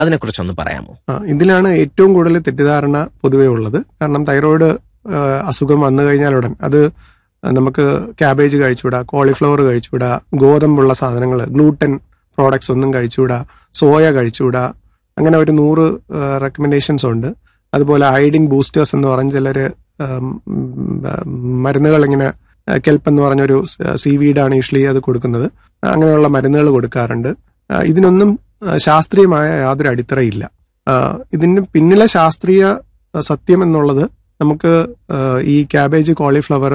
അതിനെക്കുറിച്ചൊന്ന് പറയാമോ ആ, ഇതിലാണ് ഏറ്റവും കൂടുതൽ തെറ്റിദ്ധാരണ പൊതുവേ ഉള്ളത് കാരണം തൈറോയ്ഡ് ആ, അസുഖം വന്നു കഴിഞ്ഞാൽ ഉടൻ അത് നമുക്ക് ക്യാബേജ് കഴിച്ചുകൂടാ കോളിഫ്ലവർ കഴിച്ചുകൂടാ ഗോതമ്പുള്ള സാധനങ്ങൾ ഗ്ലൂട്ടൻ പ്രോഡക്ട്സ് ഒന്നും കഴിച്ചുകൂടാ സോയ കഴിച്ചുകൂടാ അങ്ങനെ ഒരു നൂറ് റെക്കമെൻഡേഷൻസ് ഉണ്ട് അതുപോലെ അയഡിൻ ബൂസ്റ്റേഴ്സ് എന്ന് പറഞ്ഞ് ചിലര് ഉം, മരുന്നുകൾ ഇങ്ങനെ കെൽപ്പ് എന്ന് പറഞ്ഞൊരു സീ വീഡാണ് യൂഷ്വലി അത് കൊടുക്കുന്നത് അങ്ങനെയുള്ള മരുന്നുകൾ കൊടുക്കാറുണ്ട് ആ, ഇതിനൊന്നും ആ, ശാസ്ത്രീയമായ യാതൊരു അടിത്തറയില്ല ആ, ഇതിന് പിന്നിലെ ശാസ്ത്രീയ ആ, സത്യം എന്നുള്ളത് നമുക്ക് ആ, ഈ ക്യാബേജ് കോളിഫ്ലവർ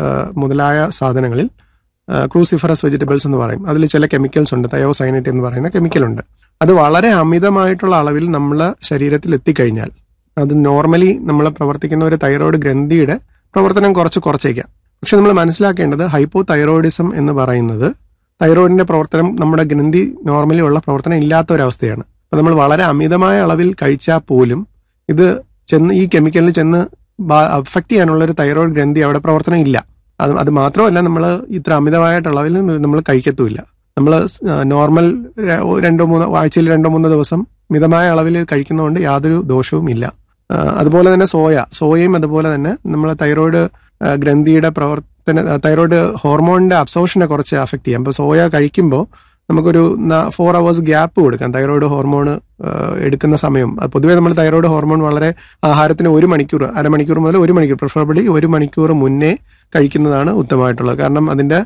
മുതലായ സാധനങ്ങളിൽ ക്രൂസിഫറസ് വെജിറ്റബിൾസ് എന്ന് പറയും അതിൽ ചില കെമിക്കൽസ് ഉണ്ട് തയോസൈനറ്റ് എന്ന് പറയുന്ന കെമിക്കൽ ഉണ്ട് അത് വളരെ അമിതമായിട്ടുള്ള അളവിൽ നമ്മളെ ശരീരത്തിൽ എത്തിക്കഴിഞ്ഞാൽ അത് നോർമലി നമ്മൾ പ്രവർത്തിക്കുന്ന ഒരു തൈറോയ്ഡ് ഗ്രന്ഥിയുടെ പ്രവർത്തനം കുറച്ച് കുറച്ചേക്കാം പക്ഷെ നമ്മൾ മനസ്സിലാക്കേണ്ടത് ഹൈപ്പോ തൈറോയിഡിസം എന്ന് പറയുന്നത് തൈറോയിഡിന്റെ പ്രവർത്തനം നമ്മുടെ ഗ്രന്ഥി നോർമലി ഉള്ള പ്രവർത്തനം ഇല്ലാത്ത ഒരവസ്ഥയാണ് അപ്പൊ നമ്മൾ വളരെ അമിതമായ അളവിൽ കഴിച്ചാൽ പോലും ഇത് ചെന്ന് ഈ കെമിക്കലിന് ചെന്ന് അഫക്ട് ചെയ്യാനുള്ള ഒരു തൈറോയ്ഡ് ഗ്രന്ഥി അവിടെ പ്രവർത്തനം ഇല്ല അത് അത് മാത്രമല്ല നമ്മൾ ഇത്ര അമിതമായിട്ട് അളവിൽ നമ്മൾ കഴിക്കത്തുമില്ല നമ്മൾ നോർമൽ രണ്ടോ മൂന്നോ ആഴ്ചയിൽ രണ്ടോ മൂന്നോ ദിവസം മിതമായ അളവിൽ കഴിക്കുന്നതുകൊണ്ട് യാതൊരു ദോഷവും ഇല്ല ആ, അതുപോലെ തന്നെ സോയ സോയയും അതുപോലെ തന്നെ നമ്മൾ തൈറോയ്ഡ് ആ, ഗ്രന്ഥിയുടെ പ്രവർത്തന തൈറോയ്ഡ് ഹോർമോണിന്റെ അബ്സോർഷനെ കുറച്ച് അഫക്ട് ചെയ്യാം അപ്പോൾ സോയ കഴിക്കുമ്പോൾ നമുക്കൊരു ഫോർ അവേഴ്സ് ഗ്യാപ്പ് കൊടുക്കാം തൈറോയ്ഡ് ഹോർമോൺ എടുക്കുന്ന സമയം അത് പൊതുവേ നമ്മൾ തൈറോയ്ഡ് ഹോർമോൺ വളരെ ആഹാരത്തിന് ഒരു മണിക്കൂർ അരമണിക്കൂർ മുതൽ ഒരു മണിക്കൂർ പ്രിഫറബിളി ഒരു മണിക്കൂർ മുന്നേ കഴിക്കുന്നതാണ് ഉത്തമമായിട്ടുള്ളത് കാരണം അതിന്റെ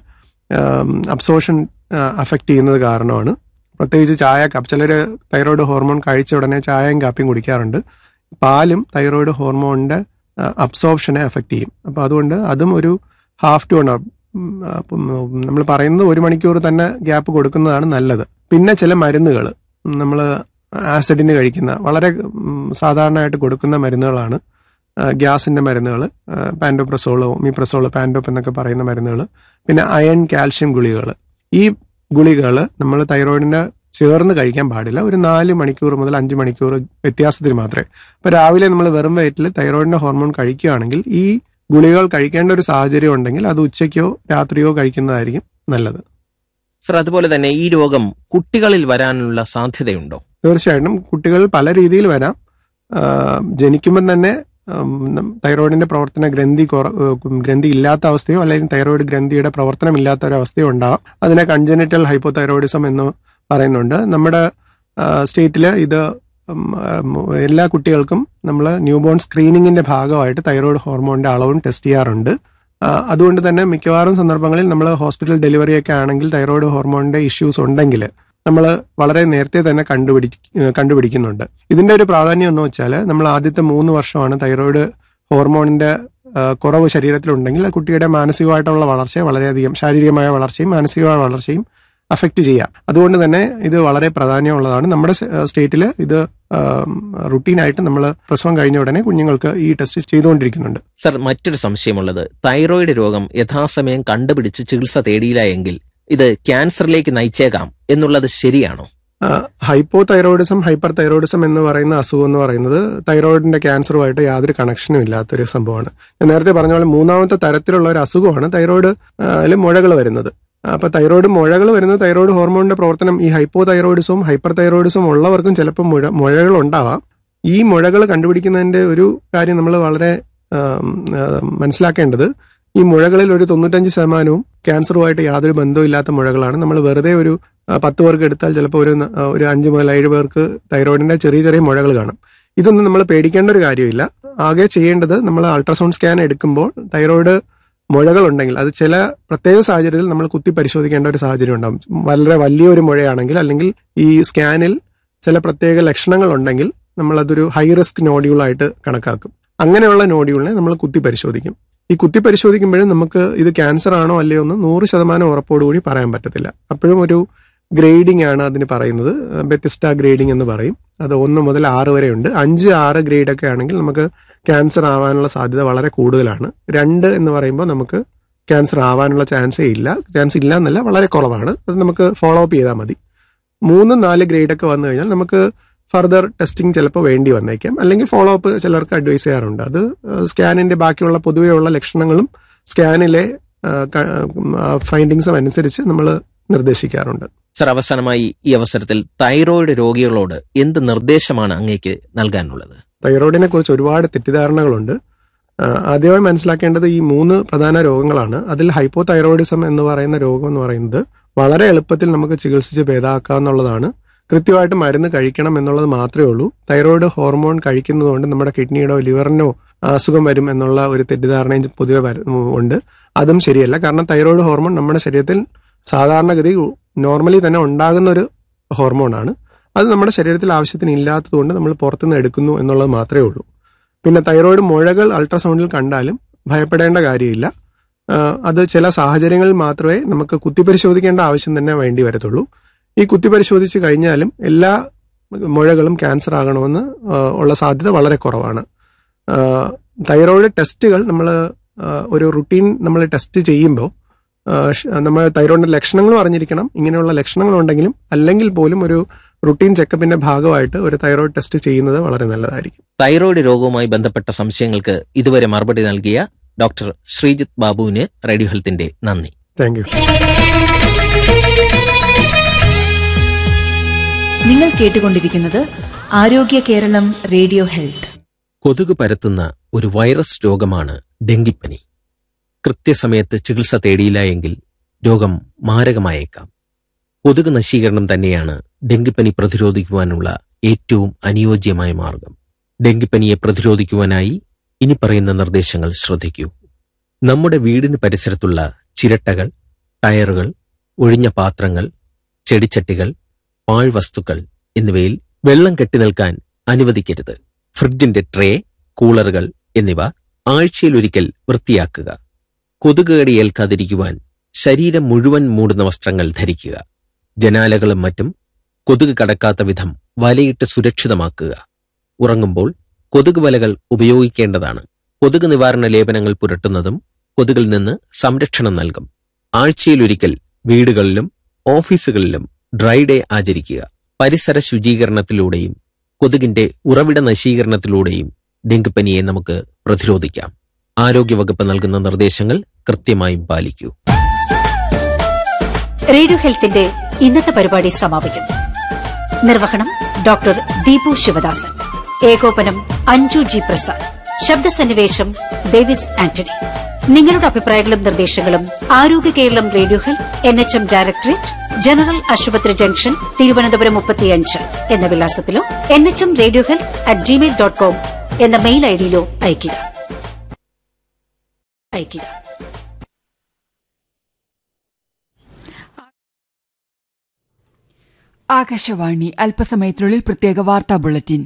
അബ്സോർഷൻ അഫക്റ്റ് ചെയ്യുന്നത് കാരണമാണ് പ്രത്യേകിച്ച് ചായ കപ്പ് ചിലർ തൈറോയ്ഡ് ഹോർമോൺ കഴിച്ച ഉടനെ ചായയും കാപ്പിയും കുടിക്കാറുണ്ട് പാലും തൈറോയ്ഡ് ഹോർമോണിന്റെ അബ്സോർപ്ഷനെ അഫക്റ്റ് ചെയ്യും അപ്പോൾ അതുകൊണ്ട് അതും ഒരു ഹാഫ് ടു വൺ അപ്പം നമ്മൾ പറയുന്നത് ഒരു മണിക്കൂർ തന്നെ ഗ്യാപ്പ് കൊടുക്കുന്നതാണ് നല്ലത് പിന്നെ ചില മരുന്നുകൾ നമ്മൾ ആസിഡിന് കഴിക്കുന്ന വളരെ ഉം, സാധാരണയായിട്ട് കൊടുക്കുന്ന മരുന്നുകളാണ് ആ, ഗ്യാസിന്റെ മരുന്നുകൾ പാൻഡോപ്രസോള് ഒമിപ്രസോള് പാൻഡോപ്പ് എന്നൊക്കെ പറയുന്ന മരുന്നുകൾ പിന്നെ അയൺ കാൽഷ്യം ഗുളികകൾ ഈ ഗുളികകൾ നമ്മൾ തൈറോയിഡിന്റെ ചേർന്ന് കഴിക്കാൻ പാടില്ല ഒരു നാല് മണിക്കൂർ മുതൽ അഞ്ച് മണിക്കൂർ വ്യത്യാസത്തിൽ മാത്രമേ അപ്പൊ രാവിലെ നമ്മൾ വെറും വയറ്റിൽ തൈറോയിഡിന്റെ ഹോർമോൺ കഴിക്കുകയാണെങ്കിൽ ഈ ഗുളികകൾ കഴിക്കേണ്ട ഒരു സാഹചര്യം ഉണ്ടെങ്കിൽ അത് ഉച്ചയ്ക്കോ രാത്രിയോ കഴിക്കുന്നതായിരിക്കും നല്ലത് സർ അതുപോലെ തന്നെ ഈ രോഗം കുട്ടികളിൽ വരാനുള്ള സാധ്യതയുണ്ടോ തീർച്ചയായിട്ടും കുട്ടികൾ പല രീതിയിൽ വരാം ആഹ് ജനിക്കുമ്പം തന്നെ ഉം, തൈറോയിഡിന്റെ പ്രവർത്തന ഗ്രന്ഥി കുറ- ഉം, ഗ്രന്ഥി ഇല്ലാത്ത അവസ്ഥയോ അല്ലെങ്കിൽ തൈറോയിഡ് ഗ്രന്ഥിയുടെ പ്രവർത്തനം ഇല്ലാത്ത ഒരു അവസ്ഥയോ ഉണ്ടാവാം അതിനെ കൺജനിറ്റൽ ഹൈപ്പോ തൈറോയിഡിസം എന്ന് പറയുന്നുണ്ട് നമ്മുടെ സ്റ്റേറ്റിൽ ഇത് ഉം, ഉം, എല്ലാ കുട്ടികൾക്കും നമ്മൾ ന്യൂബോൺ സ്ക്രീനിങ്ങിന്റെ ഭാഗമായിട്ട് തൈറോയിഡ് ഹോർമോണിന്റെ അളവും ടെസ്റ്റ് ചെയ്യാറുണ്ട് ആ, അതുകൊണ്ട് തന്നെ മിക്കവാറും സന്ദർഭങ്ങളിൽ നമ്മൾ ഹോസ്പിറ്റൽ ഡെലിവറി ഒക്കെ ആണെങ്കിൽ തൈറോയിഡ് ഹോർമോണിന്റെ ഇഷ്യൂസ് ഉണ്ടെങ്കിൽ നമ്മൾ വളരെ നേരത്തെ തന്നെ കണ്ടുപിടി ഏഹ് കണ്ടുപിടിക്കുന്നുണ്ട് ഇതിന്റെ ഒരു പ്രാധാന്യം എന്ന് വെച്ചാൽ നമ്മൾ ആദ്യത്തെ മൂന്ന് വർഷമാണ് തൈറോയിഡ് ഹോർമോണിന്റെ ആ, കുറവ് ശരീരത്തിലുണ്ടെങ്കിൽ ആ കുട്ടിയുടെ മാനസികമായിട്ടുള്ള വളർച്ചയെ വളരെയധികം ശാരീരികമായ വളർച്ചയും മാനസികമായ വളർച്ചയും അഫക്റ്റ് ചെയ്യാം അതുകൊണ്ട് തന്നെ ഇത് വളരെ പ്രാധാന്യമുള്ളതാണ് നമ്മുടെ സ്റ്റേറ്റിൽ ഇത് റുട്ടീനായിട്ട് നമ്മൾ പ്രസവം കഴിഞ്ഞ ഉടനെ കുഞ്ഞുങ്ങൾക്ക് ഈ ടെസ്റ്റ് ചെയ്തുകൊണ്ടിരിക്കുന്നുണ്ട് സർ മറ്റൊരു സംശയമുള്ളത് തൈറോയിഡ് രോഗം യഥാസമയം കണ്ടുപിടിച്ച് ചികിത്സ തേടിയില്ല എങ്കിൽ ഇത് ക്യാൻസറിലേക്ക് നയിച്ചേക്കാം എന്നുള്ളത് ശരിയാണോ ഹൈപ്പോ തൈറോയിഡിസം ഹൈപ്പർ തൈറോയിഡിസം എന്ന് പറയുന്ന അസുഖം എന്ന് പറയുന്നത് തൈറോയിഡിന്റെ ക്യാൻസറുമായിട്ട് യാതൊരു കണക്ഷനും ഇല്ലാത്തൊരു സംഭവമാണ് ഞാൻ നേരത്തെ പറഞ്ഞ പോലെ മൂന്നാമത്തെ തരത്തിലുള്ള ഒരു അസുഖമാണ് തൈറോയിഡ് മുഴകൾ വരുന്നത് അപ്പൊ തൈറോയിഡ് മുഴകൾ വരുന്നത് തൈറോയിഡ് ഹോർമോണിന്റെ പ്രവർത്തനം ഈ ഹൈപ്പോ തൈറോയിഡിസവും ഹൈപ്പർ തൈറോയിഡിസവും ഉള്ളവർക്കും ചിലപ്പോൾ മുഴ മുഴകൾ ഉണ്ടാവാം ഈ മുഴകൾ കണ്ടുപിടിക്കുന്നതിന്റെ ഒരു കാര്യം നമ്മൾ വളരെ ആം, ആ, മനസ്സിലാക്കേണ്ടത് ഈ മുഴകളിൽ ഒരു തൊണ്ണൂറ്റഞ്ച് ശതമാനവും ക്യാൻസറുമായിട്ട് യാതൊരു ബന്ധവും ഇല്ലാത്ത മുഴകളാണ് നമ്മൾ വെറുതെ ഒരു ആ, പത്ത് പേർക്ക് എടുത്താൽ ചിലപ്പോൾ ഒരു ന- ആ, ഒരു അഞ്ച് മുതൽ ഏഴ് പേർക്ക് തൈറോയിഡിന്റെ ചെറിയ ചെറിയ മുഴകൾ കാണും ഇതൊന്നും നമ്മൾ പേടിക്കേണ്ട ഒരു കാര്യമില്ല ആകെ ചെയ്യേണ്ടത് നമ്മൾ അൾട്രാസൗണ്ട് സ്കാൻ എടുക്കുമ്പോൾ തൈറോയിഡ് മുഴകൾ ഉണ്ടെങ്കിൽ അത് ചില പ്രത്യേക സാഹചര്യത്തിൽ നമ്മൾ കുത്തി പരിശോധിക്കേണ്ട ഒരു സാഹചര്യം ഉണ്ടാകും വളരെ വലിയൊരു മുഴയാണെങ്കിൽ അല്ലെങ്കിൽ ഈ സ്കാനിൽ ചില പ്രത്യേക ലക്ഷണങ്ങൾ ഉണ്ടെങ്കിൽ നമ്മൾ അതൊരു ഹൈ റിസ്ക് നോഡ്യൂളായിട്ട് കണക്കാക്കും അങ്ങനെയുള്ള നോഡ്യൂളിനെ നമ്മൾ കുത്തി പരിശോധിക്കും ഈ കുത്തി പരിശോധിക്കുമ്പോഴും നമുക്ക് ഇത് ക്യാൻസർ ആണോ അല്ലയോ എന്ന് നൂറ് ശതമാനം ഉറപ്പോടുകൂടി പറയാൻ പറ്റത്തില്ല അപ്പോഴും ഒരു ഗ്രേഡിംഗ് ആണ് അതിന് പറയുന്നത് വ്യത്യസ്ത ഗ്രേഡിംഗ് എന്ന് പറയും അത് ഒന്ന് മുതൽ ആറ് വരെ ഉണ്ട് അഞ്ച് ആറ് ഗ്രേഡ് ഒക്കെ ആണെങ്കിൽ നമുക്ക് ക്യാൻസർ ആവാനുള്ള സാധ്യത വളരെ കൂടുതലാണ് രണ്ട് എന്ന് പറയുമ്പോൾ നമുക്ക് ക്യാൻസർ ആവാനുള്ള ചാൻസേ ഇല്ല ചാൻസ് ഇല്ല എന്നല്ല വളരെ കുറവാണ് അത് നമുക്ക് ഫോളോ അപ്പ് ചെയ്താൽ മതി മൂന്ന് നാല് ഗ്രേഡ് ഒക്കെ വന്നു കഴിഞ്ഞാൽ നമുക്ക് ഫർദർ ടെസ്റ്റിംഗ് ചിലപ്പോൾ വേണ്ടി വന്നേക്കാം അല്ലെങ്കിൽ ഫോളോ അപ്പ് ചിലർക്ക് അഡ്വൈസ് ചെയ്യാറുണ്ട് അത് സ്കാനിന്റെ ബാക്കിയുള്ള പൊതുവെയുള്ള ലക്ഷണങ്ങളും സ്കാനിലെ ഫൈൻഡിങ്സും അനുസരിച്ച് നമ്മൾ നിർദ്ദേശിക്കാറുണ്ട് സർ അവസാനമായി ഈ അവസരത്തിൽ തൈറോയിഡ് രോഗികളോട് എന്ത് നിർദ്ദേശമാണ് അങ്ങേക്ക് നൽകാനുള്ളത് തൈറോയിഡിനെ കുറിച്ച് ഒരുപാട് തെറ്റിദ്ധാരണകളുണ്ട് ആ, ആദ്യമായി മനസ്സിലാക്കേണ്ടത് ഈ മൂന്ന് പ്രധാന രോഗങ്ങളാണ് അതിൽ ഹൈപ്പോ തൈറോയിഡിസം എന്ന് പറയുന്ന രോഗം എന്ന് പറയുന്നത് വളരെ എളുപ്പത്തിൽ നമുക്ക് ചികിത്സിച്ച് ഭേദമാക്കാവുന്നതാണ് കൃത്യമായിട്ട് മരുന്ന് കഴിക്കണം എന്നുള്ളത് മാത്രമേ ഉള്ളൂ തൈറോയിഡ് ഹോർമോൺ കഴിക്കുന്നതുകൊണ്ട് നമ്മുടെ കിഡ്നിയുടെയോ ലിവറിനോ അസുഖം വരും എന്നുള്ള ഒരു തെറ്റിദ്ധാരണയും പൊതുവെ വര- ഉണ്ട് അതും ശരിയല്ല കാരണം തൈറോയിഡ് ഹോർമോൺ നമ്മുടെ ശരീരത്തിൽ സാധാരണഗതി നോർമലി തന്നെ ഉണ്ടാകുന്ന ഒരു ഹോർമോണാണ് അത് നമ്മുടെ ശരീരത്തിൽ ആവശ്യത്തിന് ഇല്ലാത്തതുകൊണ്ട് നമ്മൾ പുറത്തുനിന്ന് എടുക്കുന്നു എന്നുള്ളത് മാത്രമേ ഉള്ളൂ പിന്നെ തൈറോയിഡ് മുഴകൾ അൾട്രാസൗണ്ടിൽ കണ്ടാലും ഭയപ്പെടേണ്ട കാര്യമില്ല ആ, അത് ചില സാഹചര്യങ്ങളിൽ മാത്രമേ നമുക്ക് കുത്തിപ്പരിശോധിക്കേണ്ട ആവശ്യം തന്നെ വേണ്ടി വരത്തുള്ളൂ ഈ കുത്തിപ്പരിശോധിച്ച് കഴിഞ്ഞാലും എല്ലാ മുഴകളും ക്യാൻസർ ആകണമെന്ന് ആ, ഉള്ള സാധ്യത വളരെ കുറവാണ് ആ, തൈറോയിഡ് ടെസ്റ്റുകൾ നമ്മൾ ഒരു റുട്ടീൻ നമ്മൾ ടെസ്റ്റ് ചെയ്യുമ്പോൾ നമ്മൾ തൈറോയിഡിന്റെ ലക്ഷണങ്ങളും അറിഞ്ഞിരിക്കണം ഇങ്ങനെയുള്ള ലക്ഷണങ്ങളുണ്ടെങ്കിലും അല്ലെങ്കിൽ പോലും ഒരു റുട്ടീൻ ചെക്കപ്പിന്റെ ഭാഗമായിട്ട് ഒരു തൈറോയിഡ് ടെസ്റ്റ് ചെയ്യുന്നത് വളരെ നല്ലതായിരിക്കും തൈറോയിഡ് രോഗവുമായി ബന്ധപ്പെട്ട സംശയങ്ങൾക്ക് ഇതുവരെ മറുപടി നൽകിയ ഡോക്ടർ ശ്രീജിത്ത് ബാബുവിന് റേഡിയോ ഹെൽത്തിന്റെ നന്ദി താങ്ക് യു നിങ്ങൾ കേട്ടുകൊണ്ടിരിക്കുന്നത് ആരോഗ്യ കേരളം റേഡിയോ ഹെൽത്ത് കൊതുക് പരത്തുന്ന ഒരു വൈറസ് രോഗമാണ് ഡെങ്കിപ്പനി കൃത്യസമയത്ത് ചികിത്സ തേടിയില്ല എങ്കിൽ രോഗം മാരകമായേക്കാം കൊതുക് നശീകരണം തന്നെയാണ് ഡെങ്കിപ്പനി പ്രതിരോധിക്കുവാനുള്ള ഏറ്റവും അനുയോജ്യമായ മാർഗം ഡെങ്കിപ്പനിയെ പ്രതിരോധിക്കുവാനായി ഇനി പറയുന്ന നിർദ്ദേശങ്ങൾ ശ്രദ്ധിക്കൂ നമ്മുടെ വീടിന് പരിസരത്തുള്ള ചിരട്ടകൾ ടയറുകൾ ഒഴിഞ്ഞ പാത്രങ്ങൾ ചെടിച്ചട്ടികൾ പാഴ്വസ്തുക്കൾ എന്നിവയിൽ വെള്ളം കെട്ടിനിൽക്കാൻ അനുവദിക്കരുത് ഫ്രിഡ്ജിന്റെ ട്രേ കൂളറുകൾ എന്നിവ ആഴ്ചയിലൊരിക്കൽ വൃത്തിയാക്കുക കൊതുകുകടി ഏൽക്കാതിരിക്കുവാൻ ശരീരം മുഴുവൻ മൂടുന്ന വസ്ത്രങ്ങൾ ധരിക്കുക ജനാലകളും മറ്റും കൊതുക് കടക്കാത്ത വിധം വലയിട്ട് സുരക്ഷിതമാക്കുക ഉറങ്ങുമ്പോൾ കൊതുക് വലകൾ ഉപയോഗിക്കേണ്ടതാണ് കൊതുക് നിവാരണ ലേപനങ്ങൾ പുരട്ടുന്നതും കൊതുകിൽ നിന്ന് സംരക്ഷണം നൽകും ആഴ്ചയിലൊരിക്കൽ വീടുകളിലും ഓഫീസുകളിലും ഡ്രൈ ഡേ ആചരിക്കുക പരിസര ശുചീകരണത്തിലൂടെയും കൊതുകിന്റെ ഉറവിട നശീകരണത്തിലൂടെയും ഡെങ്കിപ്പനിയെ നമുക്ക് പ്രതിരോധിക്കാം ആരോഗ്യവകുപ്പ് നൽകുന്ന നിർദ്ദേശങ്ങൾ കൃത്യമായും പാലിക്കൂ റേഡിയോ ഹെൽത്തിന്റെ ഇന്നത്തെ പരിപാടി സമാപിക്കുന്നു നിർവഹണം ഡോക്ടർ ദീപു ശിവദാസൻ ഏകോപനം അഞ്ജു ജി പ്രസാദ് ശബ്ദസന്നിവേശം ഡേവിസ് ആന്റണി നിങ്ങളുടെ അഭിപ്രായങ്ങളും നിർദ്ദേശങ്ങളും Arogya Keralam radio health N H M directorate general ആശുപത്രി ജംഗ്ഷൻ തിരുവനന്തപുരം മുപ്പത്തിയഞ്ച് എന്ന വിലാസത്തിലോ N H M radio health at Gmail dot com എന്ന മെയിൽ ഐഡിയിലോ അയയ്ക്കുക അയയ്ക്കുക ആകാശവാണി അല്പസമയത്തിനുള്ളിൽ പ്രത്യേക വാർത്താ ബുള്ളറ്റിൻ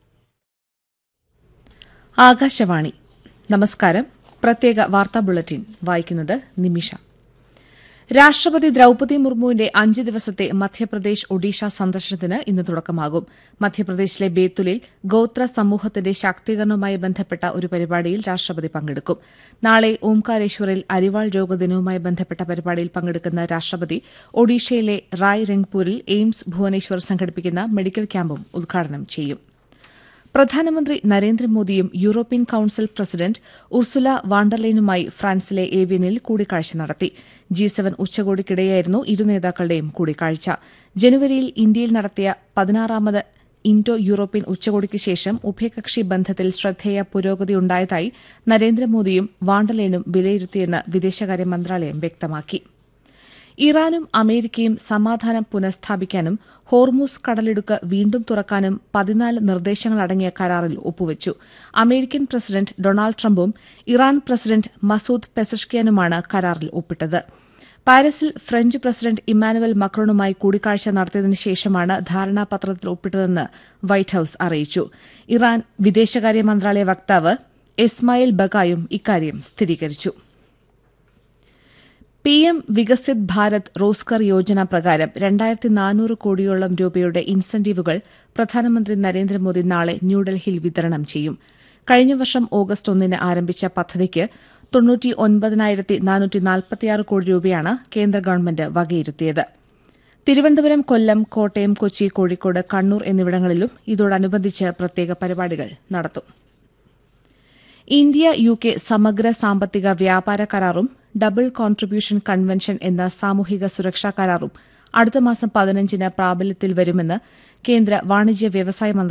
ആകാശവാണി നമസ്കാരം പ്രത്യേക വാർത്താ ബുള്ളറ്റിൻ വായിക്കുന്നത് നിമിഷ രാഷ്ട്രപതി ദ്രൌപതി മുർമുവിന്റെ അഞ്ച് ദിവസത്തെ മധ്യപ്രദേശ് ഒഡീഷ സന്ദർശനത്തിന് ഇന്ന് തുടക്കമാകും മധ്യപ്രദേശിലെ ബേത്തുലിൽ ഗോത്ര സമൂഹത്തിന്റെ ശാക്തീകരണവുമായി ബന്ധപ്പെട്ട ഒരു പരിപാടിയിൽ രാഷ്ട്രപതി പങ്കെടുക്കും നാളെ ഓംകാരേശ്വറിൽ അരിവാൾ രോഗദിനവുമായി ബന്ധപ്പെട്ട പരിപാടിയിൽ പങ്കെടുക്കുന്ന രാഷ്ട്രപതി ഒഡീഷയിലെ റായ് രംഗ്പൂരിൽ എയിംസ് ഭുവനേശ്വർ സംഘടിപ്പിക്കുന്ന മെഡിക്കൽ ക്യാമ്പും ഉദ്ഘാടനം ചെയ്യും പ്രധാനമന്ത്രി നരേന്ദ്രമോദിയും യൂറോപ്യൻ കൌൺസിൽ പ്രസിഡന്റ് ഉർസുല വാണ്ടർലൈനുമായി ഫ്രാൻസിലെ ഏവിയനിൽ കൂടിക്കാഴ്ച നടത്തി ജി സെവൻ ഉച്ചകോടിക്കിടെയായിരുന്നു ഇരു നേതാക്കളുടെയും കൂടിക്കാഴ്ച ജനുവരിയിൽ ഇന്ത്യയിൽ നടത്തിയ പതിനാറാമത് ഇൻഡോ യൂറോപ്യൻ ഉച്ചകോടിക്ക് ശേഷം ഉഭയകക്ഷി ബന്ധത്തിൽ ശ്രദ്ധേയ പുരോഗതിയുണ്ടായതായി നരേന്ദ്രമോദിയും വാണ്ടർലൈനും വിലയിരുത്തിയെന്ന് വിദേശകാര്യ മന്ത്രാലയം വ്യക്തമാക്കി ഇറാനും അമേരിക്കയും സമാധാനം പുനഃസ്ഥാപിക്കാനും ഹോർമൂസ് കടലിടുക്ക് വീണ്ടും തുറക്കാനും പതിനാല് നിർദ്ദേശങ്ങളടങ്ങിയ കരാറിൽ ഒപ്പുവച്ചു അമേരിക്കൻ പ്രസിഡന്റ് ഡൊണാൾഡ് ട്രംപും ഇറാൻ പ്രസിഡന്റ് മസൂദ് പെസഷ്കിയാനുമാണ് കരാറിൽ ഒപ്പിട്ടത് പാരീസിൽ ഫ്രഞ്ച് പ്രസിഡന്റ് ഇമ്മാനുവൽ മക്രോണുമായി കൂടിക്കാഴ്ച നടത്തിയതിനു ശേഷമാണ് ധാരണാപത്രത്തിൽ ഒപ്പിട്ടതെന്ന് വൈറ്റ് ഹൌസ് അറിയിച്ചു ഇറാൻ വിദേശകാര്യ മന്ത്രാലയ വക്താവ് ഇസ്മായിൽ ബഗായും ഇക്കാര്യം സ്ഥിരീകരിച്ചു പി എം വികസിത് ഭാരത് റോസ്കർ യോജന പ്രകാരം രണ്ടായിരത്തി നാനൂറ് കോടിയോളം രൂപയുടെ ഇൻസെന്റീവുകൾ പ്രധാനമന്ത്രി നരേന്ദ്രമോദി നാളെ ന്യൂഡൽഹിയിൽ വിതരണം ചെയ്യും കഴിഞ്ഞ വർഷം ഓഗസ്റ്റ് ഒന്നിന് ആരംഭിച്ച പദ്ധതിക്ക് തൊണ്ണൂറ്റി ഒൻപതിനായിരത്തി നാനൂറ്റി നാൽപ്പത്തിയാറ് കോടി രൂപയാണ് കേന്ദ്ര ഗവൺമെന്റ് വകയിരുത്തിയത് തിരുവനന്തപുരം കൊല്ലം കോട്ടയം കൊച്ചി കോഴിക്കോട് കണ്ണൂർ എന്നിവിടങ്ങളിലും ഇതോടനുബന്ധിച്ച് പ്രത്യേക പരിപാടികൾ നടത്തും ഇന്ത്യ യു കെ സമഗ്ര സാമ്പത്തിക വ്യാപാര കരാറും ഡബിൾ കോൺട്രിബ്യൂഷൻ കൺവെൻഷൻ എന്ന സാമൂഹിക സുരക്ഷാ കരാറും അടുത്ത മാസം പതിനഞ്ചിന് പ്രാബല്യത്തിൽ വരുമെന്ന് കേന്ദ്ര വാണിജ്യ വ്യവസായ മന്ത്രി